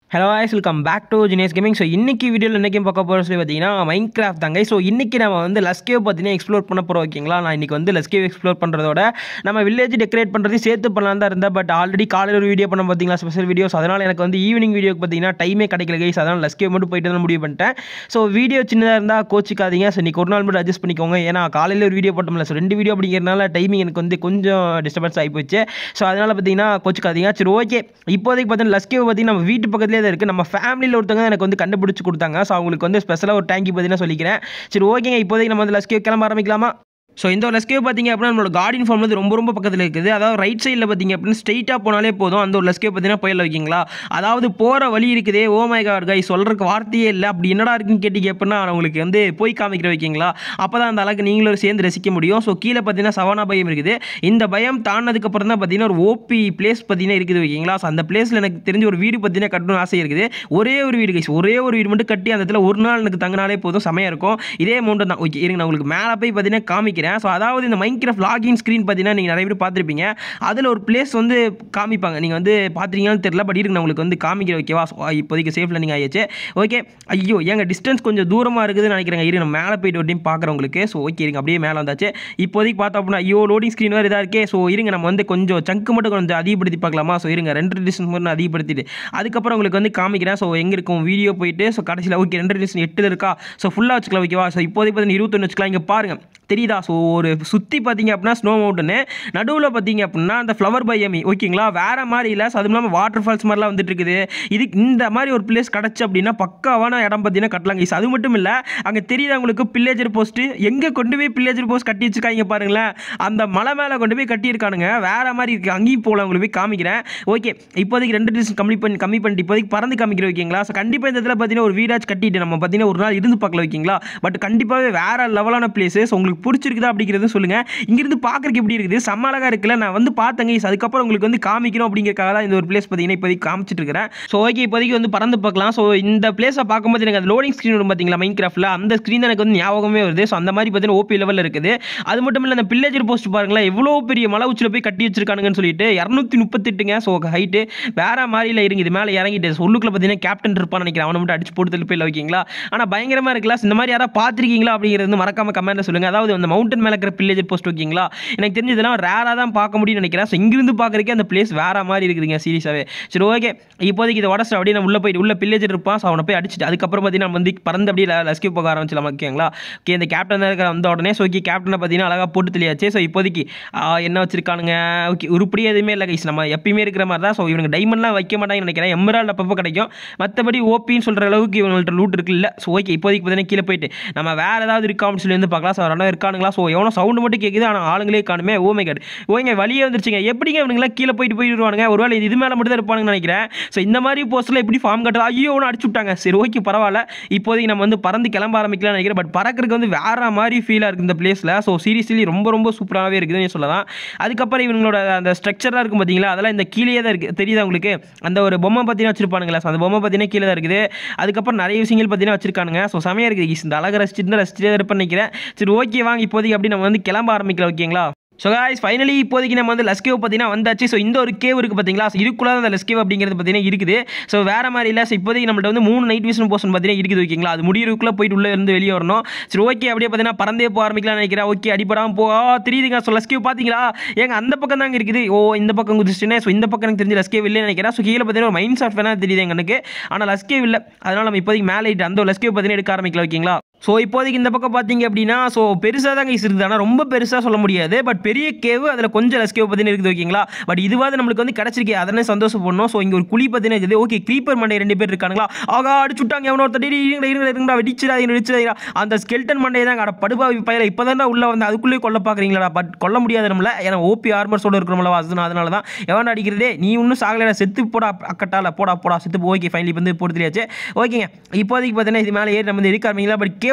Hello guys welcome back to genius gaming so இன்றைக்கி வீடியோவில் இன்றைக்கும் பார்க்க போகிற சொல்லி பார்த்தீங்கன்னா மைண்ட் கிராஃப்ட் தாங்க ஸோ இன்றைக்கி நம்ம வந்து லஸ்கேவ் பார்த்தீங்கன்னா எக்ஸ்ப்ளோர் பண்ண போகிறோம் ஓகேங்களா நான் இன்றைக்கி வந்து லஸ்கேவ் எக்ஸ்ப்ளோர் பண்ணுறதோட நம்ம வில்லேஜ் டெக்கரேட் பண்ணுறதையும் சேர்த்து பண்ணலாம் தான் இருந்தேன் பட் ஆல்ரெடி காலையில் ஒரு வீடியோ பண்ண பார்த்தீங்களா ஸ்பெஷல் வீடியோஸ் அதனால் எனக்கு வந்து ஈவினிங் வீடியோக்கு பார்த்தீங்கன்னா டைமே கிடைக்கல கைஸ் அதனால் லஸ்கேவ் மட்டும் போயிட்டு தான் முடிவு பண்ணிட்டேன் ஸோ வீடியோ சின்னதாக இருந்தால் கோச்சிக்காதீங்க ஸோ இன்றைக்கி ஒரு நாள் மட்டும் அட்ஜஸ்ட் பண்ணிக்கோங்க ஏன்னா காலையில் ஒரு வீடியோ போட்டோம்ல ஸோ ரெண்டு வீடியோ அப்படிங்கிறனால டைமிங் எனக்கு வந்து கொஞ்சம் டிஸ்டர்பன்ஸ் ஆகி போச்சு ஸோ அதனால் பார்த்தீங்கன்னா கோச்சிக்காதீங்க சரி ஓகே இப்போதைக்கு பார்த்தீங்கன்னா லஸ்கேவ் பார்த்தீங்கன்னா நம்ம வீட்டு பக்கத்துலேயே தான் இருக்குது நம்ம ஃபேமிலியில் ஒருத்தவங்க எனக்கு வந்து கண்டுபிடிச்சி கொடுத்தாங்க ஸோ அவங்களுக்கு வந்து ஸ்பெஷலாக ஒரு டேங்கி பார்த்தீங்கன்னா சொல்லிக்கிறேன் சரி ஓகேங்க இப்போதைக்கு நம்ம வந்து லஸ்கேவ் கிளம்ப ஆரம்பிக்கலாமா ஸோ இந்த ஒரு லஸ்கேவ் பார்த்தீங்க அப்படின்னா நம்மளோட கார்டன் ஃபார்ம் வந்து ரொம்ப ரொம்ப பக்கத்தில் இருக்குது அதாவது ரைட் சைடில் பார்த்தீங்க அப்படின்னா ஸ்ட்ரைட்டாக போனாலே போதும் அந்த ஒரு லஸ்கேவ் பார்த்தீங்கன்னா போயிடல வைக்கிங்களா அதாவது போகிற வழி இருக்குதே ஓ மை காட் கை சொல்கிறதுக்கு வார்த்தையே இல்லை அப்படி என்னடா இருக்குன்னு கேட்டிங்க அப்படின்னா நான் உங்களுக்கு வந்து போய் காமிக்கிற வைக்கிங்களா அப்போ தான் அந்த அளவுக்கு நீங்களும் சேர்ந்து ரசிக்க முடியும் ஸோ கீழே பார்த்தீங்கன்னா சவானா பயம் இருக்குது இந்த பயம் தாண்டினதுக்கப்புறம் தான் பார்த்தீங்கன்னா ஒரு ஓபி பிளேஸ் பார்த்தீங்கன்னா இருக்குது வைக்கிங்களா ஸோ அந்த பிளேஸில் எனக்கு தெரிஞ்ச ஒரு வீடு பார்த்தீங்கன்னா கட்டணும்னு ஆசை இருக்குது ஒரே ஒரு வீடு கைஸ் ஒரே ஒரு வீடு மட்டும் கட்டி அந்த இடத்துல ஒரு நாள் எனக்கு தங்கினாலே போதும் செமையாக இருக்கும் இதே அமௌண்ட் தான் ஓகே இருங்க நான் உங்களுக்கு மேலே போய் பார்த்தீங்கன்னா காமிக்கிறேன் ஸோ அதாவது இந்த மைன்கிராஃப்ட் லாகின் ஸ்க்ரீன் பார்த்தீங்கன்னா நீங்கள் நிறைய பேர் பார்த்துருப்பீங்க அதில் ஒரு பிளேஸ் வந்து காமிப்பாங்க நீங்கள் வந்து பார்த்துருக்கீங்கன்னு தெரியல பட் இருக்கு நான் உங்களுக்கு வந்து காமிக்கிற ஓகேவா So, இப்போதைக்கு சேஃபில் நீங்கள் ஆயிடுச்சு ஓகே ஐயோ ஏங்க டிஸ்டன்ஸ் கொஞ்சம் தூரமாக இருக்குதுன்னு நினைக்கிறேங்க இரு நான் மேலே போயிட்டு ஒரு டைம் பார்க்குறேன் உங்களுக்கு ஸோ ஓகே இருங்க அப்படியே மேலே வந்தாச்சு இப்போதைக்கு பார்த்தோம் அப்படின்னா ஐயோ லோடிங் ஸ்க்ரீன் வேறு இதாக இருக்கே ஸோ இருங்க நம்ம வந்து கொஞ்சம் சங்கு மட்டும் கொஞ்சம் அதிகப்படுத்தி பார்க்கலாமா ஸோ இருங்க ரெண்டு டிஸ்டன்ஸ் மட்டும் நான் அதிகப்படுத்திட்டு அதுக்கப்புறம் உங்களுக்கு வந்து காமிக்கிறேன் ஸோ எங்கே இருக்கும் வீடியோ போயிட்டு ஸோ கடைசியில் ஓகே ரெண்டு டிஸ்டன்ஸ் எட்டில் இருக்கா ஸோ ஃபுல்லாக வச்சுக்கலாம் ஓகேவா ஸோ இப்போதைக்கு பார்த்தீங்கன்னா இருபத்தொன்று வச்சுக்கலாம் இங்கே பாருங்கள் தெரியுதா ஸோ ஒரு சுற்றி பார்த்தீங்க அப்படின்னா ஸ்னோ மவுண்டனு நடுவில் பார்த்தீங்க அப்படின்னா அந்த ஃப்ளவர் பையமி ஓகேங்களா வேறு மாதிரி இல்லை ஸோ அதுவும் இல்லாமல் வாட்டர் ஃபால்ஸ் மாதிரிலாம் வந்துட்டு இருக்குது இது இந்த மாதிரி ஒரு பிளேஸ் கிடச்சி அப்படின்னா பக்காவான இடம் பார்த்தீங்கன்னா கட்டலாம் கைஸ் அது மட்டும் இல்லை அங்கே தெரியுதா உங்களுக்கு பில்லேஜர் போஸ்ட்டு எங்கே கொண்டு போய் பில்லேஜர் போஸ்ட் கட்டி வச்சுருக்காங்க பாருங்களேன் அந்த மலை மேலே கொண்டு போய் கட்டியிருக்கானுங்க வேறு மாதிரி இருக்குது அங்கேயும் போகலாம் உங்களுக்கு போய் காமிக்கிறேன் ஓகே இப்போதைக்கு ரெண்டு டிஸ்டன்ஸ் கம்மி பண்ணி கம்மி பண்ணிட்டு இப்போதைக்கு பறந்து காமிக்கிற வைக்கிங்களா ஸோ கண்டிப்பாக இந்த இடத்துல பார்த்தீங்கன்னா ஒரு வீடாச்சு கட்டிட்டு நம்ம பார்த்தீங்கன்னா ஒரு நாள் இருந்து பார்க்கல வைக்கிங்களா பட் கண்டிப்பாகவே வேறு லெவலான பிளேஸஸ் உங்களுக்கு பிடிச்சிருக்குதா அப்படிங்கிறது சொல்லுங்கள் இங்கிருந்து பார்க்குறக்கு எப்படி இருக்குது செம்ம அழகாக இருக்குல்ல நான் வந்து பார்த்தேங்க guys. அதுக்கப்புறம் உங்களுக்கு வந்து காமிக்கணும் அப்படிங்கிறக்காக தான் இந்த ஒரு பிளேஸ் பார்த்தீங்கன்னா இப்போதைக்கு காமிச்சிட்டு இருக்கிறேன் ஸோ ஓகே இப்போதைக்கு வந்து பறந்து பார்க்கலாம் ஸோ இந்த பிளேஸை பார்க்கும்போது எனக்கு அந்த லோடிங் ஸ்க்ரீன் வரும் பார்த்தீங்களா மைண்ட் கிராஃப்டில் அந்த ஸ்க்ரீன் தான் எனக்கு வந்து ஞாபகமே வருது ஸோ அந்த மாதிரி பார்த்தீங்கன்னா ஓபி லெவலில் இருக்குது அது மட்டும் இல்லை அந்த பில்லேஜர் போஸ்ட் பாருங்களேன் எவ்வளோ பெரிய மலை உச்சியில் போய் கட்டி வச்சிருக்கானுங்கன்னு சொல்லிட்டு இரநூத்தி முப்பத்தெட்டுங்க ஸோ ஹைட்டு வேற மாதிரில இருங்க இது மேலே இறங்கிட்டு உள்ளுக்குள்ள பார்த்தீங்கன்னா கேப்டன் இருப்பான்னு நினைக்கிறேன் அவனை மட்டும் அடிச்சு போட்டு தள்ளி போய் வைக்கிங்களா ஆனால் பயங்கரமாக இருக்குல்ல இந்த மாதிரி யாராவது பார்த்துருக்கீங்களா அப்படிங்கிறது வந்து மறக்காம கமெண்ட்டில் சொல்லுங்கள் அதாவது அந்த மவுண்டன் மேலே இருக்கிற பில்லேஜர் போஸ்ட் ஓகேங்களா எனக்கு தெரிஞ்சு இதெல்லாம் ரேராக தான் பார்க்க முடியும்னு நினைக்கிறேன் ஸோ இங்கிருந்து பார்க்குறக்கே அந்த பிளேஸ் வேற மாதிரி இருக்குதுங்க சீரியஸாகவே சரி ஓகே இப்போதைக்கு இதை உடச்சு அப்படியே நம்ம உள்ளே போயிட்டு உள்ள பில்லேஜர் இருப்பான் ஸோ அவனை போய் அடிச்சுட்டு அதுக்கப்புறம் பார்த்தீங்கன்னா நம்ம வந்து பறந்து அப்படியே லஸ்கே போக ஆரம்பிச்சலாம் ஓகேங்களா ஓகே இந்த கேப்டன் தான் இருக்கிற வந்த உடனே ஸோ ஓகே கேப்டனை பார்த்தீங்கன்னா அழகாக போட்டு தெரியாச்சு ஸோ இப்போதைக்கு ஆ, என்ன வச்சிருக்கானுங்க ஓகே உருப்படியே எதுவுமே இல்லை கைஸ் நம்ம எப்பயுமே இருக்கிற மாதிரி தான் ஸோ இவனுக்கு டைமண்ட்லாம் வைக்க மாட்டாங்கன்னு நினைக்கிறேன் எம்ரால் அப்பப்போ கிடைக்கும் மற்றபடி ஓபின்னு சொல்கிற அளவுக்கு இவங்கள்ட்ட லூட் இருக்குல்ல ஸோ ஓகே இப்போதைக்கு பார்த்தீங்கன்னா கீழே போயிட்டு நம்ம வேறு ஏதாவது இருக்கா அப்படின்னு சொல்லி வந்து பார்க்கலாம் ஸோ ரெண்டாவது இருக்கானுங்களா ஸோ எவனோ சவுண்டு மட்டும் கேட்குது ஆனால் ஆளுங்களே காணுமே ஓ மை காட் ஓங்க வழியே வந்துருச்சுங்க எப்படிங்க இவனுங்களாம் கீழே போயிட்டு போயிடுவானுங்க ஒருவேளை இது இது மேலே மட்டும் தான் இருப்பானுங்கன்னு நினைக்கிறேன் ஸோ இந்த மாதிரி போஸ்ட்டில் எப்படி ஃபார்ம் கட்டுறது ஐயோ ஒன்று அடிச்சு விட்டாங்க சரி ஓகே பரவாயில்ல இப்போதைக்கு நம்ம வந்து பறந்து கிளம்ப ஆரம்பிக்கலாம்னு நினைக்கிறேன் பட் பறக்கிறதுக்கு வந்து வேற மாதிரி ஃபீலாக இருக்குது இந்த பிளேஸில் ஸோ சீரியஸ்லி ரொம்ப ரொம்ப சூப்பராகவே இருக்குதுன்னு சொல்லலாம் அதுக்கப்புறம் இவங்களோட அந்த ஸ்ட்ரக்சராக இருக்கும் பார்த்தீங்களா அதெல்லாம் இந்த கீழே தான் இருக்குது தெரியுதா உங்களுக்கு அந்த ஒரு பொம்மை பார்த்தீங்கன்னா வச்சிருப்பானுங்களா ஸோ அந்த பொம்மை பார்த்தீங்கன்னா கீழே தான் இருக்குது அதுக்கப்புறம் நிறைய விஷயங்கள் பார்த்தீங்கன்னா வச்சிருக்கானுங்க ஸோ செமையாக இருக்குது இந்த அழகை ரசிச்சுட்டு ரசிச்சுட்டே தான் இருப்பேன் நினைக்கிறேன் சரி ஓகே வாங்க இப்போதைக்கு அப்படி நம்ம வந்து கிளம்ப ஆரம்பிக்கலாம் ஓகேங்களா ஸோ guys ஃபைனலி இப்போதைக்கு நம்ம வந்து லஸ்கேவ் பார்த்தீங்கன்னா வந்தாச்சு ஸோ இந்த ஒரு கேவ் இருக்குது பார்த்தீங்களா ஸோ இதுக்குள்ள அந்த லஸ்கேவ் அப்படிங்கிறது பார்த்தீங்கன்னா இருக்குது ஸோ வேறு மாதிரி இல்லை ஸோ இப்போதைக்கு நம்மள்ட்ட வந்து மூணு நைட் விஷன் போர்ஷன் பார்த்தீங்கன்னா இருக்குது ஓகேங்களா அது முடியறதுக்குள்ளே போயிட்டு உள்ளே இருந்து வெளியே வரணும் சரி ஓகே அப்படியே பார்த்தீங்கன்னா பறந்தே போக ஆரம்பிக்கலாம்னு நினைக்கிறேன் ஓகே அடிப்படாமல் போ ஆ, தெரியுதுங்க ஸோ லஸ்கேவ் பார்த்தீங்களா ஏங்க அந்த பக்கம் தாங்க இருக்குது ஓ இந்த பக்கம் குதிச்சுட்டேன் ஸோ இந்த பக்கம் எனக்கு தெரிஞ்சு லஸ்கேவ் இல்லைன்னு நினைக்கிறேன் ஸோ கீழே பார்த்தீங்கன்னா ஒரு மைண்ட் சாஃப்ட் வேணால் தெரியுது எனக்கு ஆனால் லஸ்கேவ் இல்லை அதனால் நம்ம இப்போதைக்கு மேலே இட்டு அந்த லஸ்கேவ் பார்த்தீங்கன்னா எடுக்க ஆரம்பிக்கலாம் ஓகேங்களா ஸோ இப்போதைக்கு இந்த பக்கம் பார்த்தீங்க அப்படின்னா ஸோ பெருசாக தான் கைஸ் இருக்குது ஆனால் ரொம்ப பெருசாக சொல்ல முடியாது பட் பெரிய கேவு அதில் கொஞ்சம் லெஸ் கேவ் பார்த்தீங்கன்னா இருக்குது ஓகேங்களா பட் இதுவாது நம்மளுக்கு வந்து கிடச்சிருக்கே அதனே சந்தோஷப்படணும் ஸோ இங்கே ஒரு குழி பார்த்தீங்கன்னா இருக்குது ஓகே க்ரீப்பர் மண்டை ரெண்டு பேர் இருக்கானுங்களா ஆகா அடிச்சுட்டாங்க எவனோ ஒருத்தர் டேய் இருங்கடா இருங்கடா இருங்கடா வெடிச்சிடாதீங்க வெடிச்சிடாதீங்க அந்த ஸ்கெல்டன் மண்டையை தான் அட படுபா பயில இப்போ தான் உள்ள வந்து அதுக்குள்ளேயே கொல்ல பார்க்குறீங்களா பட் கொல்ல முடியாது நம்மள ஏன்னா ஓபி ஆர்மர்ஸோட இருக்கிறோம்ல அதுனா அதனால தான் எவன் அடிக்கிறதே நீ இன்னும் சாகலைடா செத்து போடா அக்கட்டால போடா போடா செத்து ஓகே ஃபைனலி வந்து போட்டு தெரியாச்சு ஓகேங்க இப்போதைக்கு பார்த்தீங்கன்னா இது மேலே ஏறி நம்ம வந்து எடுக்க ஆரம்பிங்களா பட் கேவ்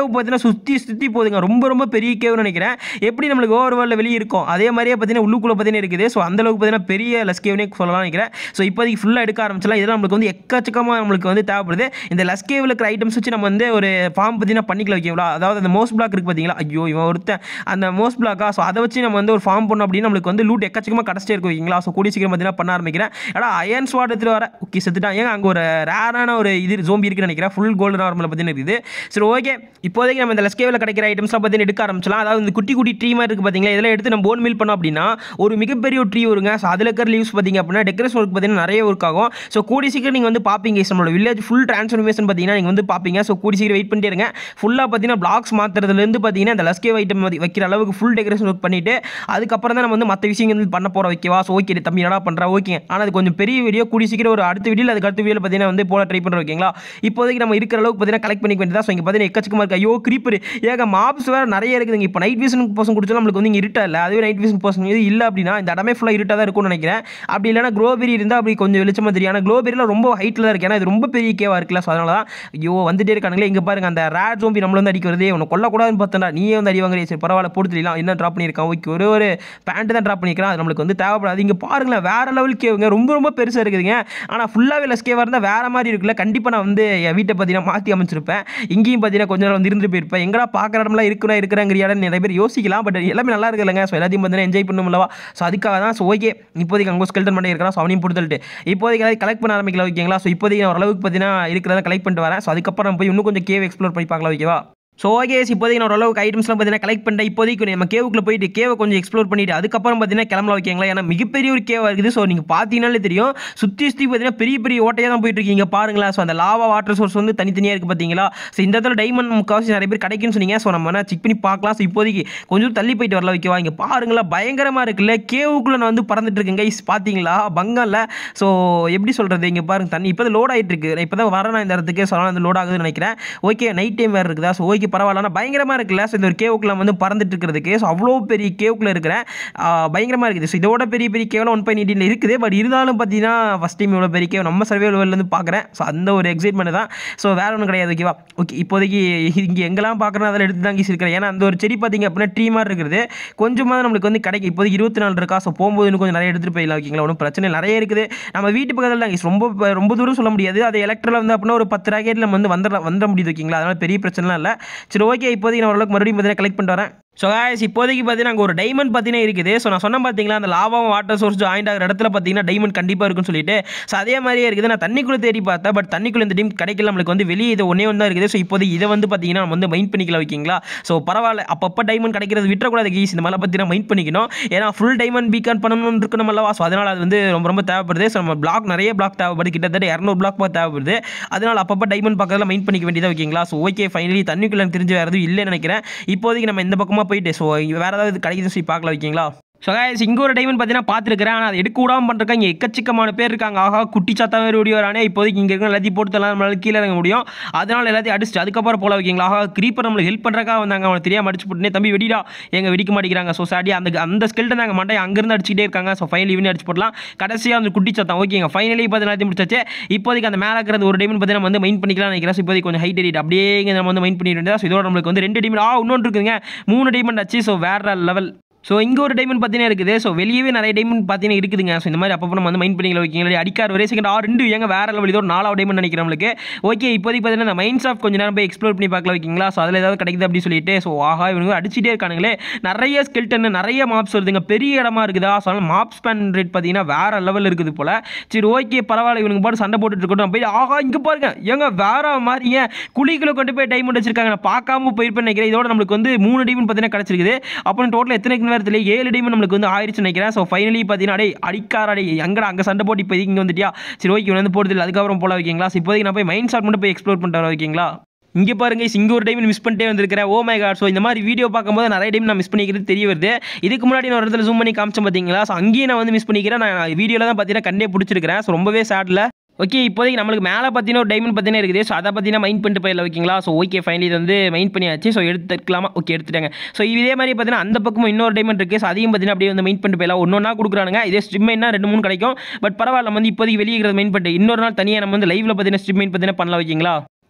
கேவ் பார்த்தீங்கன்னா சுற்றி சுற்றி போகுதுங்க ரொம்ப ரொம்ப பெரிய கேவ்னு நினைக்கிறேன் எப்படி நம்மளுக்கு ஓவர் வேர்ல்டில் வெளியே இருக்கும் அதே மாதிரியே பார்த்தீங்கன்னா உள்ளுக்குள்ளே பார்த்தீங்கன்னா இருக்குது ஸோ அந்தளவுக்கு பார்த்தீங்கன்னா பெரிய லஸ் கேவ்னே சொல்லலாம் நினைக்கிறேன் ஸோ இப்போதைக்கு ஃபுல்லாக எடுக்க ஆரம்பிச்சலாம் இதெல்லாம் நம்மளுக்கு வந்து எக்கச்சக்கமாக நம்மளுக்கு வந்து தேவைப்படுது இந்த லஸ் கேவில் இருக்கிற ஐட்டம்ஸ் வச்சு நம்ம வந்து ஒரு ஃபார்ம் பார்த்தீங்கன்னா பண்ணிக்கலாம் ஓகேங்களா அதாவது அந்த மோஸ்ட் பிளாக் இருக்குது பார்த்தீங்களா ஐயோ இவன் ஒருத்தன் அந்த மோஸ்ட் பிளாக்கா ஸோ அதை வச்சு நம்ம வந்து ஒரு ஃபார்ம் பண்ணோம் அப்படின்னு நம்மளுக்கு வந்து லூட் எக்கச்சக்கமாக கிடச்சிட்டே இருக்கும் ஓகேங்களா ஸோ கூடிய சீக்கிரம் பார்த்தீங்கன்னா பண்ண ஆரம்பிக்கிறேன் ஏடா அயன் ஸ்வாட் எடுத்துட்டு வர ஓகே செத்துட்டான் ஏங்க அங்கே ஒரு ரேரான ஒரு இது ஜோம்பி இருக்குன்னு நினைக்கிறேன் ஃபுல் கோல்டு நார்மலில் பார்த்தீங்கன்னா இருக்குது சரி ஓகே இப்போதைக்கு நம்ம இந்த லஸ்கேவில் கிடைக்கிற ஐட்டம்ஸ்லாம் பார்த்தீங்கன்னா எடுக்க ஆரம்பிச்சலாம் அதாவது இந்த குட்டி குட்டி ட்ரீ மாதிரி இருக்குது பார்த்தீங்களா இதெல்லாம் எடுத்து நம்ம போன் மில் பண்ணோம் அப்படின்னா ஒரு மிகப்பெரிய ஒரு ட்ரீ வருங்க ஸோ அதில் இருக்கிற லீவ்ஸ் பார்த்தீங்க அப்படின்னா டெக்கரேஷன் ஒர்க் பார்த்தீங்கன்னா நிறைய ஒர்க் ஆகும் ஸோ கூடி சீக்கிரம் நீங்கள் வந்து பார்ப்பீங்க நம்மளோட வில்லேஜ் ஃபுல் ட்ரான்ஸ்ஃபர்மேஷன் பார்த்தீங்கன்னா நீங்கள் வந்து பார்ப்பீங்க ஸோ கூடி சீக்கிரம் வெயிட் பண்ணிட்டே இருங்க ஃபுல்லாக பார்த்தீங்கன்னா பிளாக்ஸ் மாற்றுறதுலேருந்து பார்த்தீங்கன்னா இந்த லஸ்கேவ் ஐட்டம் வைக்கிற அளவுக்கு ஃபுல் டெக்கரேஷன் ஒர்க் பண்ணிட்டு அதுக்கப்புறம் தான் நம்ம வந்து மற்ற விஷயங்கள் வந்து பண்ண போகிறோம் ஓகேவா ஸோ ஓகே தம்பி என்னடா பண்ணுறா ஓகே ஆனால் அது கொஞ்சம் பெரிய வீடியோ கூடி சீக்கிரம் ஒரு அடுத்த வீடியோ அதுக்கு அடுத்த வீடியோ பார்த்தீங்கன்னா வந்து போட ட்ரை பண்ணுறோம் ஓகேங்களா இப்போதைக்கு நம்ம இருக்கிற அளவுக்கு பார்த்தீங்கன்னா கலெக்ட் பண்ணிக்க வேண்டியதா ஸோ இங்கே பார்த்தீங்கன்னா எக்கச்சக்கமாக இருக்கு ஐயோ creeper ஏக மாப்ஸ் வேறு நிறைய இருக்குதுங்க இப்போ நைட் விஷன் பர்சன் கொடுத்தாலும் நம்மளுக்கு வந்து இங்கே இருட்டா இல்லை அதுவே நைட் விஷன் பர்சன் இது இல்லை அப்படின்னா இந்த இடமே ஃபுல்லாக இருட்டாக தான் இருக்கும்னு நினைக்கிறேன் அப்படி இல்லைனா க்ளோபெரி இருந்தால் அப்படி கொஞ்சம் வெளிச்சமாக தெரியும் ஆனால் க்ளோபெரியில் ரொம்ப ஹைட்டில் தான் இருக்கு ஏன்னா இது ரொம்ப பெரிய கேவாக இருக்குல்ல ஸோ அதனால தான் ஐயோ வந்துட்டே இருக்கானுங்களே இங்கே பாருங்க அந்த ரேட் ஜோம்பி நம்மள வந்து அடிக்க வருதே உன்னை கொல்லக்கூடாதுன்னு பார்த்தா நீயே வந்து அடி வாங்குறீ சரி பரவாயில்ல போட்டு தெரியலாம் என்ன ட்ராப் பண்ணியிருக்கான் ஓகே ஒரு ஒரு பேண்ட் தான் ட்ராப் பண்ணியிருக்கான் அது நம்மளுக்கு வந்து தேவைப்படாது இங்கே பாருங்களேன் வேற லெவல் கேவுங்க ரொம்ப ரொம்ப பெருசாக இருக்குதுங்க ஆனால் ஃபுல்லாகவே லெஸ் கேவாக இருந்தால் வேற மாதிரி இருக்குல்ல கண்டிப்பாக நான் வந்து என் வீட்டை பார்த்தீங்கன்னா மாற்றி அமைச்சிருப்பேன் இங்கேயும் பார்த்தீங்கன்னா கொஞ்ச நேரம் வந்து இருந்துட்டு போயிருப்பேன் எங்கடா பார்க்குற இடம்லாம் இருக்கிறா இருக்கிறாங்கிறியாடன்னு நிறைய பேர் யோசிக்கலாம் பட் எல்லாமே நல்லா இருக்குல்லங்க ஸோ எல்லாத்தையும் பார்த்தீங்கன்னா என்ஜாய் பண்ணும்லவா ஸோ அதுக்காக தான் ஸோ ஓகே இப்போதைக்கு அங்கே ஸ்கெல்டன் பண்ணி இருக்கிறான் ஸோ அவனையும் கொடுத்துட்டு இப்போதைக்கு எல்லாத்தையும் கலெக்ட் பண்ண ஆரம்பிக்கலாம் ஓகேங்களா ஸோ இப்போதைக்கு நான் ஓரளவுக்கு பார்த்தீங்கன்னா இருக்கிறத கலெக்ட் பண்ணிட்டு வரேன் ஸோ அதுக்கப்புறம் போய் இன்னும் கொஞ்சம் கேவ் எக்ஸ்ப்ளோர் பண்ணி பார்க்கலாம் ஓகேவா ஸோ ஓகே இப்போதைக்கு நான் ஓரளவுக்கு ஐட்டம்ஸ்லாம் பார்த்தீங்கன்னா கலெக்ட் பண்ணிட்டேன் இப்போதைக்கு நம்ம கேவுக்குள்ள போயிட்டு கேவை கொஞ்சம் எக்ஸ்ப்ளோர் பண்ணிட்டு அதுக்கப்புறம் பார்த்தீங்கன்னா கிளம்பலாம் வைக்கீங்களா ஏன்னா மிகப்பெரிய ஒரு கேவாக இருக்குது ஸோ நீங்கள் பார்த்தீங்கனாலே தெரியும் சுற்றி சுற்றி பார்த்தீங்கன்னா பெரிய பெரிய ஓட்டையாக தான் போயிட்டு இருக்கீங்க பாருங்களேன் ஸோ அந்த லாவா வாட்டர் சோர்ஸ் வந்து தனித்தனியாக இருக்குது பார்த்தீங்களா ஸோ இந்த இடத்துல டைமண்ட் முக்கால்வாசி நிறைய பேர் கிடைக்குன்னு சொன்னீங்க ஸோ நம்ம என்ன செக் பண்ணி பார்க்கலாம் ஸோ இப்போதைக்கு கொஞ்சம் தள்ளி போயிட்டு வரல வைக்கவா இங்கே பாருங்களா பயங்கரமாக இருக்குல்ல கேவுக்குள்ளே நான் வந்து பறந்துட்டு இருக்கேன் கைஸ் பார்த்தீங்களா பங்கல்ல ஸோ எப்படி சொல்கிறது இங்கே பாருங்க தண்ணி இப்போ தான் லோட் ஆகிட்டு இருக்கு இப்போ தான் வரேன் நான் இந்த இடத்துக்கு ஸோ அதனால் லோட் ஆகுதுன்னு நினைக்கிறேன் ஓகே நைட் டைம் வேறு இருக்குதா ஸோ ஓகே பரவாயில்ல ஆனால் பயங்கரமாக இருக்குல்ல ஸோ இந்த ஒரு கேவுக்குள்ள வந்து பறந்துட்டு இருக்கிறதுக்கு ஸோ அவ்வளோ பெரிய கேவுக்குள்ள இருக்கிறேன் பயங்கரமாக இருக்குது ஸோ இதோட பெரிய பெரிய கேவலம் ஒன் பாயிண்ட் எயிட்டில் இருக்குது பட் இருந்தாலும் பார்த்தீங்கன்னா ஃபஸ்ட் டைம் இவ்வளோ பெரிய கேவ் நம்ம சர்வே லெவல்லேருந்து பார்க்குறேன் ஸோ அந்த ஒரு எக்ஸைட்மெண்ட் தான் ஸோ வேற ஒன்றும் கிடையாது ஓகேவா ஓகே இப்போதைக்கு இங்கே எங்கெல்லாம் பார்க்குறேன் அதில் எடுத்து தான் இருக்கிறேன் ஏன்னா அந்த ஒரு செடி பார்த்தீங்க அப்படின்னா ட்ரீ மாதிரி இருக்கிறது கொஞ்சமாக நம்மளுக்கு வந்து கிடைக்கும் இப்போதைக்கு இருபத்தி நாலு இருக்கா ஸோ போகும்போது இன்னும் கொஞ்சம் நிறைய எடுத்துகிட்டு போயிடலாம் ஓகேங்களா ஒன்றும் பிரச்சனை இல்லை. நிறைய இருக்குது நம்ம வீட்டு பக்கத்தில் தான் ரொம்ப ரொம்ப தூரம் சொல்ல முடியாது அது எலக்ட்ரில் வந்து அப்படின்னா ஒரு பத்து ராக்கெட்டில் நம்ம வந்து வந்துட வந்துட முடியுது ஓகேங்களா அதனால் பெரிய பிரச்சனைலாம் இல்லை சரி ஓகே இப்போதைக்கு நான் ஓரளவுக்கு மறுபடியும் பார்த்தீங்கன்னா கலெக்ட் பண்ணிட்டு வரேன் ஸோ guys இப்போதைக்கு பார்த்தீங்கன்னா அங்கே ஒரு டைமண்ட் பார்த்தீங்கன்னா இருக்குது ஸோ நான் சொன்ன பார்த்தீங்களா அந்த லாவாவும் வாட்டர் சோர்ஸ் ஜாயிண்ட் ஆகிற இடத்துல பார்த்தீங்கன்னா டைமண்ட் கண்டிப்பாக இருக்குன்னு சொல்லிட்டு ஸோ அதே மாதிரியே இருக்குது நான் தண்ணிக்குள்ளே தேடி பார்த்தேன் பட் தண்ணிக்குள்ளே இந்த டைம் கிடைக்கல நம்மளுக்கு வந்து வெளியே இது ஒன்றே ஒன்று தான் இருக்குது ஸோ இப்போதைக்கு இதை வந்து பார்த்தீங்கன்னா நம்ம வந்து மைண்ட் பண்ணிக்கலாம் ஓகேங்களா ஸோ பரவாயில்ல அப்பப்போ டைமண்ட் கிடைக்கிறது விட்டுறக்கூடாது கீஸ் இந்த மாதிரிலாம் பார்த்தீங்கன்னா மைண்ட் பண்ணிக்கணும் ஏன்னா ஃபுல் டைமண்ட் பீக்கான் பண்ணணும்னு இருக்கணும் அல்லவா ஸோ அதனால் அது வந்து ரொம்ப ரொம்ப தேவைப்படுது ஸோ நம்ம பிளாக் நிறைய பிளாக் தேவைப்படுது கிட்டத்தட்ட இரநூறு பிளாக் பார்த்து தேவைப்படுது அதனால் அப்பப்போ டைமண்ட் பார்க்கறதுல மைண்ட் பண்ணிக்க வேண்டியதாக ஓகேங்களா ஸோ ஓகே ஃபைனலி தண்ணிக்குள்ளே எனக்கு தெரிஞ்சு வேறு எதுவும் இல்லைன்னு நினைக்கிறேன் இப்போதைக்கு நம்ம இந்த பக்கமாக போயிட்டு ஸோ வேறு ஏதாவது கிடைக்குது சொல்லி பார்க்கலாம் ஓகேங்களா ஸோ guys இங்கே ஒரு டைமண்ட் பார்த்தீங்கன்னா பார்த்துருக்கிறேன் ஆனால் அதை எடுக்க விடாமல் பண்ணுறக்கா இங்கே எக்கச்சக்கமான பேர் இருக்காங்க ஆகா குட்டி சாத்தா வேறு ஓடி வரானே இப்போதைக்கு இங்கே இருக்க எல்லாத்தையும் போட்டு தரலாம் நம்மளால கீழே இறங்க முடியும் அதனால் எல்லாத்தையும் அடிச்சுட்டு அதுக்கப்புறம் போல வைக்கிங்களா ஆகா க்ரீப்பர் நம்மளுக்கு ஹெல்ப் பண்ணுறக்கா வந்தாங்க அவனை தெரியாம அடிச்சு போட்டுனே தம்பி வெடிடா எங்க வெடிக்க மாட்டேங்கிறாங்க ஸோ சாடி அந்த அந்த ஸ்கெல்ட்டை நாங்கள் மண்டை அங்கேருந்து அடிச்சுட்டே இருக்காங்க ஸோ ஃபைனல் இவனே அடிச்சு போடலாம் கடைசியாக அந்த குட்டி சத்தம் ஓகேங்க ஃபைனலி பார்த்து எல்லாத்தையும் முடிச்சாச்சு இப்போதைக்கு அந்த மேலே இருக்கிறது ஒரு டைமண்ட் பார்த்தீங்கன்னா நம்ம வந்து மைண்ட் பண்ணிக்கலாம் நினைக்கிறேன் ஸோ இப்போதைக்கு கொஞ்சம் ஹைட் எடிட் அப்படியே இங்க நம்ம வந்து மைண்ட் பண்ணிட்டு இருந்தா ஸோ இதோட நம்மளுக்கு வந்து ரெண்டு டைமண்ட் ஆ இன்னொன்று இருக்குங்க மூணு டைமண்ட் ஆச்சு ஸோ வேற லெவல் ஸோ இங்கே ஒரு டைமண்ட் பார்த்தீங்கன்னா இருக்குது ஸோ வெளியவே நிறைய டைமண்ட் பார்த்தீங்கன்னா இருக்குதுங்க ஸோ இந்த மாதிரி அப்பப்போ நம்ம வந்து மைண்ட் பண்ணிக்கலாம் ஓகேங்களா அடிக்கார் ஒரே செகண்ட் ஆ ரெண்டு ஏங்க வேற லெவல் இதோ ஒரு நாலாவது டைமண்ட் நினைக்கிறேன் நம்மளுக்கு ஓகே இப்போதைக்கு பார்த்தீங்கன்னா இந்த மைண்ட்ஸ் ஆஃப் கொஞ்சம் நேரம் போய் எக்ஸ்ப்ளோர் பண்ணி பார்க்கலாம் ஓகேங்களா ஸோ அதில் ஏதாவது கிடைக்குது அப்படி சொல்லிட்டு ஸோ ஆஹா இவங்க அடிச்சிட்டே இருக்கானுங்களே நிறைய ஸ்கெல்டன் நிறைய மாப்ஸ் வருதுங்க பெரிய இடமா இருக்குதா ஸோ அதனால் மாப் ஸ்பேன் ரேட் பார்த்தீங்கன்னா வேற லெவல் இருக்குது போல சரி ஓகே பரவாயில்ல இவனுக்கு பாட்டு சண்டை போட்டுட்டு இருக்கட்டும் போய் ஆஹா இங்கே பாருங்க ஏங்க வேற மாதிரிங்க குழிக்குள்ள கொண்டு போய் டைமண்ட் வச்சிருக்காங்க நான் பார்க்காம போயிருப்பேன் நினைக்கிறேன் இதோட நம்மளுக்கு வந்து மூணு டைமண்ட் பார்த்தீங்கன்னா கிடச்சிருக்குது அப்புறம் டோட்டல் எத்தனை நேரத்தில் ஏழு டைமண்ட் நம்மளுக்கு வந்து ஆயிடுச்சு நினைக்கிறேன் ஸோ ஃபைனலி பார்த்தீங்கன்னா அடே அடிக்கார அடே எங்கடா அங்கே சண்டை போட்டு இப்போ இங்கே வந்துட்டியா சரி ஓகே வந்து போடுறது இல்லை அதுக்கப்புறம் போல வைக்கீங்களா ஸோ இப்போதைக்கு நான் போய் மைண்ட் ஷாட் மட்டும் போய் எக்ஸ்ப்ளோர் பண்ணிட்டு வர வைக்கீங்களா இங்கே பாருங்க இங்கே ஒரு டைம் மிஸ் பண்ணிட்டே வந்திருக்கிறேன் ஓ மை காட் ஸோ இந்த மாதிரி வீடியோ பார்க்கும்போது நிறைய டைம் நான் மிஸ் பண்ணிக்கிறது தெரிய வருது இதுக்கு முன்னாடி நான் ஒரு இடத்துல ஜூம் பண்ணி காமிச்சேன் பார்த்தீங்களா ஸோ அங்கேயும் நான் வந்து மிஸ் பண்ணிக்கிறேன் நான் வீடியோவில் தான் பார்த்தீங்கன்னா கண்டே பிடிச்சிருக்கிறேன் ஸோ ரொம்பவே சேடில் ஓகே இப்போதைக்கு நம்மளுக்கு மேலே பார்த்தீங்கன்னா ஒரு டைமண்ட் பார்த்தீங்கன்னா இருக்குது ஸோ அதை பார்த்தீங்கன்னா மைண்ட் பண்ணிட்டு போயிடல ஓகேங்களா ஸோ ஓகே ஃபைனலி இது வந்து மைண்ட் பண்ணியாச்சு ஸோ எடுத்துக்கலாமா ஓகே எடுத்துட்டாங்க ஸோ இதே மாதிரி பார்த்தீங்கன்னா அந்த பக்கமும் இன்னொரு டைமண்ட் இருக்குது ஸோ அதையும் பார்த்தீங்கன்னா அப்படியே வந்து மைண்ட் பண்ணிட்டு போயிடலாம் ஒன்று ஒன்றா கொடுக்குறானுங்க இதே ஸ்ட்ரிம் என்ன ரெண்டு மூணு கிடைக்கும் பட் பரவாயில்ல நம்ம வந்து இப்போதைக்கு வெளியே இருக்கிறது மைண்ட் பண்ணிட்டு இன்னொரு நாள் தனியாக நம்ம வந்து லைவில் பார்த்தீங்கன்னா ஸ்ட்ரிம் மைண்ட் பார்த்தீங்கன்னா பண்ணலாம் ஓகேங்களா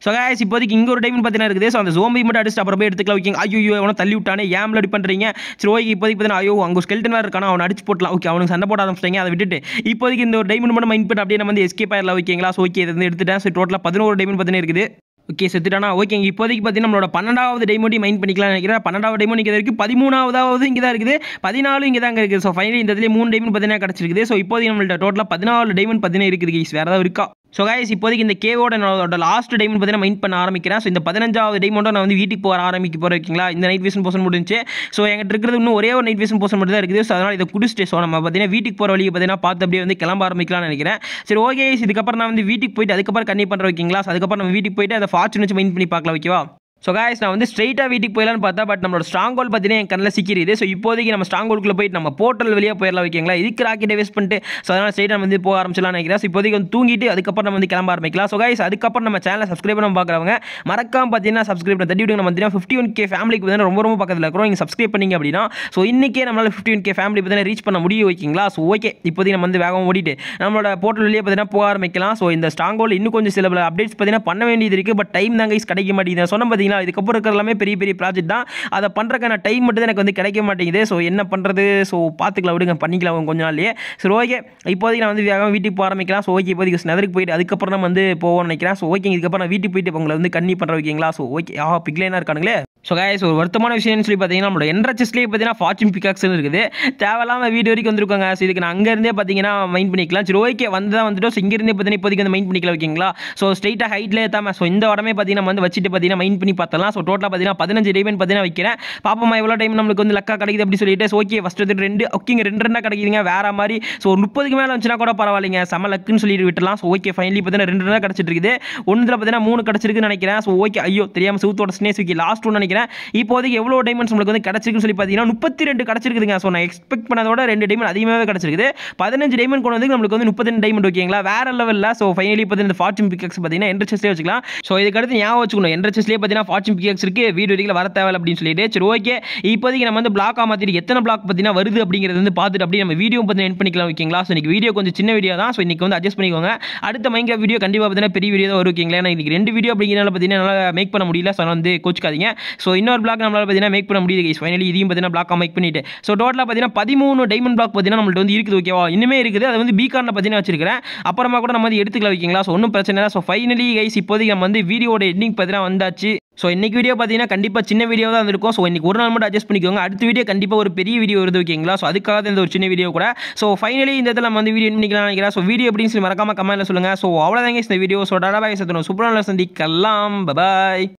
ஸோ guys இப்போதைக்கு இங்கே ஒரு டைமண்ட் பார்த்தீங்கன்னா இருக்குது ஸோ அந்த ஜோம்பி மட்டும் அடிச்சு அப்புறம் போய் எடுத்துக்கலாம் ஓகே ஐயோ அவனை தள்ளி விட்டானே ஏன் அடி பண்ணுறீங்க சரி ஓகே இப்போதைக்கு பார்த்தீங்கன்னா ஐயோ அங்கே ஸ்கெல்டன் வேறு இருக்கானா அவனை அடிச்சு போட்டலாம் ஓகே அவனுக்கு சண்டை போட ஆரம்பிச்சிட்டாங்க அதை விட்டுட்டு இப்போதைக்கு இந்த ஒரு டைமண்ட் மட்டும் மைண்ட் பண்ணி அப்படியே நம்ம வந்து எஸ்கேப் ஆயிடலாம் ஓகேங்களா ஸோ ஓகே இது வந்து எடுத்துட்டேன் ஸோ டோட்டலாக பதினோரு டைமண்ட் பார்த்தீங்கன்னா இருக்குது ஓகே செத்துட்டானா ஓகேங்க இப்போதைக்கு பார்த்தீங்கன்னா நம்மளோட பன்னெண்டாவது டைமண்டி மைண்ட் பண்ணிக்கலாம் நினைக்கிறேன் பன்னெண்டாவது டைமண்ட் இங்கே இருக்குது பதிமூணாவதாவது இங்கே தான் இருக்குது பதினாலு இங்கே தான் இருக்குது ஸோ ஃபைனலி இந்த இதுலேயே மூணு டைமண்ட் பார்த்தீங்கன்னா கிடச்சிருக்குது ஸோ இப்போதைக்கு நம்மள்ட்ட டோட்டலாக பதினாலு டைமண்ட் பார்த்தீங்கன்னா இருக்குது guys. வேறு ஏதாவது இருக்கா ஸோ guys இப்போதைக்கு இந்த கேவோட என்னோட லாஸ்ட் டைமண்ட் பார்த்தீங்கன்னா மைண்ட் பண்ண ஆரம்பிக்கிறேன் ஸோ இந்த பதினஞ்சாவது டைமண்டோ நான் வந்து வீட்டுக்கு போக ஆரம்பிக்க போகிறேன் ஓகேங்களா இந்த நைட் விஷன் போர்ஷன் முடிஞ்சு ஸோ எங்கிட்ட இருக்கிறது இன்னும் ஒரே ஒரு நைட் விஷன் போர்ஷன் மட்டும் தான் இருக்குது ஸோ அதனால் இதை குடிச்சிட்டு ஸோ நம்ம பார்த்தீங்கன்னா வீட்டுக்கு போகிற வழியை பார்த்தீங்கன்னா பார்த்து அப்படியே வந்து கிளம்ப ஆரம்பிக்கலாம்னு நினைக்கிறேன் சரி ஓகே இதுக்கப்புறம் நான் வந்து வீட்டுக்கு போயிட்டு அதுக்கப்புறம் கண்ணி பண்ணுறேன் ஓகேங்களா So அதுக்கப்புறம் நம்ம வீட்டுக்கு போயிட்டு அதை ஃபார்ச்சூன் வச்சு மைண்ட் பண்ணி பார்க்கலாம் ஓகேவா ஸோ guys நான் வந்து ஸ்ட்ரைட்டாக வீட்டுக்கு போயிடலான்னு பார்த்தா பட் நம்மளோட ஸ்ட்ராங் கோல் பார்த்தீங்கன்னா என் கண்ணில் சிக்கிருது ஸோ இப்போதைக்கு நம்ம ஸ்ட்ராங் கோல்குள்ளே போயிட்டு நம்ம போர்ட்டல் வெளியே போயிடலாம் ஓகேங்களா இதுக்கு ராக்கெட்டை வேஸ்ட் பண்ணிட்டு ஸோ அதனால் ஸ்ட்ரைட்டாக நம்ம வந்து போக ஆரம்பிச்சலாம் நினைக்கிறேன் ஸோ இப்போதைக்கு வந்து தூங்கிட்டு அதுக்கப்புறம் நம்ம வந்து கிளம்ப ஆரம்பிக்கலாம் ஸோ guys அதுக்கப்புறம் நம்ம சேனலை சப்ஸ்கிரைப் பண்ண பார்க்குறவங்க மறக்காம பார்த்தீங்கன்னா சப்ஸ்கிரைப் பண்ண தட்டி விட்டு நம்ம பார்த்தீங்கன்னா ஃபிஃப்டி ஒன் கே ஃபேமிலிக்கு பார்த்தீங்கன்னா ரொம்ப ரொம்ப பக்கத்தில் இருக்கிறோம் நீங்கள் சப்ஸ்கிரைப் பண்ணீங்க அப்படின்னா ஸோ இன்றைக்கே நம்மளால் ஃபிஃப்டி ஒன் கே ஃபேமிலி பார்த்தீங்கன்னா ரீச் பண்ண முடியும் ஓகேங்களா ஸோ ஓகே இப்போதைக்கு நம்ம வந்து வேகமாக ஓடிட்டு நம்மளோட போர்ட்டல் வெளியே பார்த்தீங்கன்னா போக ஆரம்பிக்கலாம் ஸோ இந்த ஸ்ட்ராங் கோல் இன்னும் கொஞ்சம் சில அப்டேட்ஸ் பார்த்தீங்கன்னா பண்ண வேண்டியது இருக்குது பட் டைம் தான் கைஸ் கிடைக்க மாட்டேங்குது நான் சொன்ன பார்த்தீங்களா இதுக்கப்புறம் இருக்கிற எல்லாமே பெரிய பெரிய ப்ராஜெக்ட் தான் அதை பண்ணுறக்கான டைம் மட்டும் தான் எனக்கு வந்து கிடைக்க மாட்டேங்குது ஸோ என்ன பண்ணுறது ஸோ பார்த்துக்கலாம் விடுங்க பண்ணிக்கலாம் கொஞ்ச நாள்லயே சரி ஓகே இப்போதைக்கு நான் வந்து வேகமாக வீட்டுக்கு போக ஆரம்பிக்கலாம் ஸோ ஓகே இப்போதைக்கு நெதருக்கு போயிட்டு அதுக்கப்புறம் நான் வந்து போவோம்னு நினைக்கிறேன் ஸோ ஓகே இதுக்கப்புறம் நான் வீட்டுக்கு போயிட்டு உங்களை வந்து கண்ணி பண்ணுற வைக்கிங்களா ஸோ ஓகே ஆ பிக்லேனா இருக்கானுங்களே ஸோ guys ஒரு வருத்தமான விஷயம்னு சொல்லி பார்த்தீங்கன்னா நம்மளோட என்ற செஸ்லேயே பார்த்தீங்கன்னா ஃபார்ச்சூன் பிகாக்ஸ் இருக்குது தேவையில்லாம வீடு வரைக்கும் வந்திருக்காங்க ஸோ இதுக்கு நான் அங்கேருந்தே பார்த்தீங்கன்னா மைண்ட் பண்ணிக்கலாம் சரி ஓகே வந்து தான் வந்துட்டோம் ஸோ இங்கேருந்தே பார்த்தீங்கன்னா இப்போதைக்கு வந்து மைண்ட் பண்ணிக்கலாம் ஓகேங்களா ஸோ ஸ்ட்ரைட்டாக ஹைட்லேயே தான் ஸோ இந்த உடமே பார்த்தீங்கன்னா நம்ம வந்து வச்சுட்டு பார்த்தீங்கன்னா மைண்ட் பண்ணி பார்த்தலாம் ஸோ டோட்டலாக பார்த்தீங்கன்னா பதினஞ்சு டைமண்ட் பார்த்தீங்கன்னா வைக்கிறேன் பாப்பமா எவ்வளோ டைம் நம்மளுக்கு வந்து லக்கா கிடைக்குது அப்படி சொல்லிட்டு ஓகே ஃபஸ்ட் வந்து ரெண்டு ஓகேங்க ரெண்டு ரெண்டாக கிடைக்குதுங்க வேற மாதிரி ஸோ ஒரு முப்பதுக்கு மேலே வந்துச்சுன்னா கூட பரவாயில்லைங்க செம லக்குன்னு சொல்லிட்டு விட்டுலாம் ஸோ ஓகே ஃபைனலி பார்த்தீங்கன்னா ரெண்டு ரெண்டாக கிடச்சிட்டு இருக்குது ஒன்றில் பார்த்தீங்கன்னா மூணு கிடச்சிருக்குன்னு நினைக்கிறேன் ஸோ ஓகே ஐயோ தெரியாமல் சவுத்தோட ஸ்னேஸ் விக்கி லாஸ்ட் ஒன்று நினைக்கிறேன் இப்போதைக்கு எவ்வளோ டைமண்ட்ஸ் உங்களுக்கு வந்து கிடச்சிருக்குன்னு சொல்லி பார்த்தீங்கன்னா முப்பத்தி ரெண்டு கிடச்சிருக்குதுங்க ஸோ நான் எக்ஸ்பெக்ட் பண்ணதோட ரெண்டு டைமண்ட் அதிகமாகவே கிடச்சிருக்குது பதினஞ்சு டைமண்ட் கொண்டு வந்து நம்மளுக்கு வந்து முப்பத்தி ரெண்டு டைமண்ட் ஓகேங்களா வேற லெவலில் ஸோ ஃபைனலி பார்த்தீங்கன்னா இந்த ஃபார்ச்சூன் பிக்கக்ஸ் பார்த்தீங்கன்னா என்ற செஸ்லேயே வச்சுக்கலாம் ஸோ இதுக்கு அடுத்து ஞாபகம் வச்சுக்கணும் என்ற செஸ்லேயே பார்த்தீங்கன்னா ஃபார்ச்சூன் பிக்கக்ஸ் இருக்கு வீடியோ வரைக்கும் வர தேவை அப்படின்னு சொல்லிட்டு சரி ஓகே இப்போதைக்கு நம்ம வந்து பிளாக் மாற்றிட்டு எத்தனை பிளாக் பார்த்தீங்கன்னா வருது அப்படிங்கிறது வந்து பார்த்துட்டு அப்படியே நம்ம வீடியோ பார்த்து என் பண்ணிக்கலாம் ஓகேங்களா ஸோ இன்னைக்கு வீடியோ கொஞ்சம் சின்ன வீடியோ தான் ஸோ இன்னைக்கு வந்து அட்ஜஸ்ட் பண்ணிக்கோங்க அடுத்த மைங்க வீடியோ கண்டிப்பாக பார்த்தீங்கன்னா பெரிய வீடியோ தான் வரும் ஓகேங்களா ஏன்னா இன்னைக்கு ரெண்டு வீடியோ அப்படிங்கிறனால பார்த்தீங்கன்னா என்னால் மேக் பண்ண முடியல ஸோ அதனால வந்து கோச்சிக்காதீங்க ஸோ இன்னொரு பிளாக் நம்மளால் பார்த்தீங்கன்னா மேக் பண்ண முடியுது ஃபைனலி இதையும் பார்த்தீங்கன்னா பிளாக்காக மேக் பண்ணிட்டு ஸோ டோட்டலாக பார்த்தீங்கன்னா பதிமூணு டைமண்ட் பிளாக் பார்த்தீங்கன்னா நம்மள்ட்ட வந்து இருக்குது ஓகேவா இன்னுமே இருக்குது அது வந்து பி கார்டில் பார்த்தீங்கன்னா வச்சிருக்கிறேன் அப்புறமா கூட நம்ம வந்து எடுத்துக்கலாம் ஓகேங்களா ஸோ ஒன்றும் பிரச்சனை இல்லை ஸோ ஃபைனலி கைஸ் இப்போதைக்கு நம்ம வந்து வீடியோட எண்டிங் பார்த்தீங்கன்னா வந்தாச்சு ஸோ இன்னைக்கு வீடியோ பார்த்தீங்கன்னா கண்டிப்பாக சின்ன வீடியோ தான் இருக்கும் ஸோ இன்னைக்கு ஒரு நாள் மட்டும் அட்ஜஸ்ட் பண்ணிக்கோங்க அடுத்த வீடியோ கண்டிப்பாக ஒரு பெரிய வீடியோ வருது ஓகேங்களா ஸோ அதுக்காக தான் இந்த ஒரு சின்ன வீடியோ கூட ஸோ ஃபைனலி இந்த இடத்துல நம்ம வந்து வீடியோ பண்ணிக்கலாம் நினைக்கிறேன் ஸோ வீடியோ எப்படின்னு சொல்லி மறக்காம கமெண்ட்ல சொல்லுங்கள் ஸோ அவ்வளோதாங்க இந்த வீடியோ ஸோ டாடா பாய் சத்தணும் சூப்பரான சந்திக்கலாம் பாய்